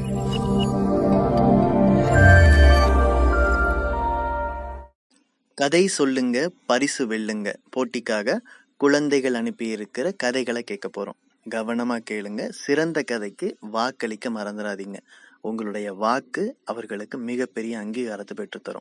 கதை சொல்லுங்க பரிசு வெல்லுங்க போட்டிக்காக குழந்தைகள் அனுப்பியிருக்கிற கதைகளை கேட்க போறோம் கவனமா கேளுங்க சிறந்த கதைக்கு வாக்களிக்க மறந்துடாதீங்க உங்களுடைய வாக்கு அவர்களுக்கு மிகப்பெரிய அங்கீகாரத்தை பெற்றுத்தரும்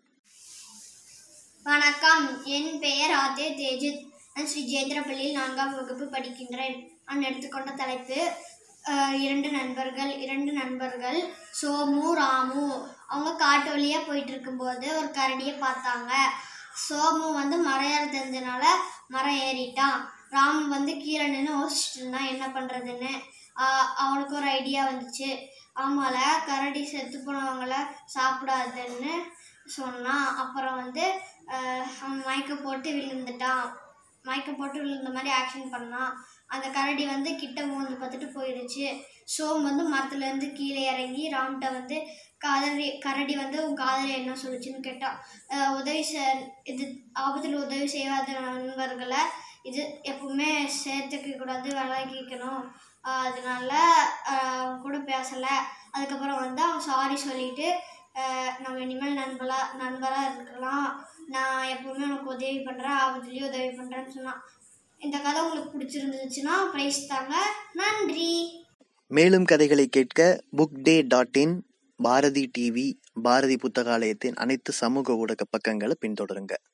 வணக்கம் என் பெயர் ஆதே தேஜித் நான் ஸ்ரீ ஜெயந்திரப்பள்ளியில் நான்காம் வகுப்பு படிக்கின்றேன் நான் எடுத்துக்கொண்ட தலைப்பு அஹ், இரண்டு நண்பர்கள் இரண்டு நண்பர்கள் சோமு ராமு அவங்க காட்டு வழியாக போயிட்டு இருக்கும்போது ஒரு கரடியை பார்த்தாங்க சோமு வந்து மரம் ஏற தெரிஞ்சனால மரம் ஏறிட்டான் ராமு வந்து கீழே நின்று யோசிச்சுட்டு இருந்தான் என்ன பண்ணுறதுன்னு அவனுக்கு ஒரு ஐடியா வந்துச்சு ஆமால கரடி செத்து போனவங்கள சாப்பிடாதுன்னு சொன்னான் அப்புறம் வந்து அஹ், அவன் மயக்கம் போட்டு விழுந்துட்டான் மயக்கம் போட்டு விழுந்த மாதிரி ஆக்ஷன் பண்ணான் அந்த கரடி வந்து கிட்ட மூந்து பார்த்துட்டு போயிடுச்சு சோம் வந்து மரத்துலேருந்து கீழே இறங்கி ராம்கிட்ட வந்து கரடி கரடி வந்து உன் காதலி என்ன சொல்லுச்சுன்னு கேட்டான் அஹ், உதவி செ இது ஆபத்தில் உதவி செய்யாத நண்பர்களை இது எப்பவுமே சேர்த்துக்க கூடாது விலகிக்கணும் அஹ், அதனால அஹ், அவன் கூட பேசலை அதுக்கப்புறம் வந்து அவன் சாரி சொல்லிட்டு அஹ், நம்ம இனிமேல் நண்பலா நண்பராக இருக்கலாம் நான் எப்பவுமே உனக்கு உதவி பண்ணுறேன் ஆபத்துலேயும் உதவி பண்ணுறேன்னு சொன்னான் இந்த கதை உங்களுக்கு பிடிச்சிருந்துச்சுன்னா ப்ரைஸ் தாங்க நன்றி மேலும் கதைகளை கேட்க book day dot in Bharathi TV Bharathi புத்தகாலயத்தின் அனைத்து சமூக ஊடக பக்கங்களை பின்தொடருங்க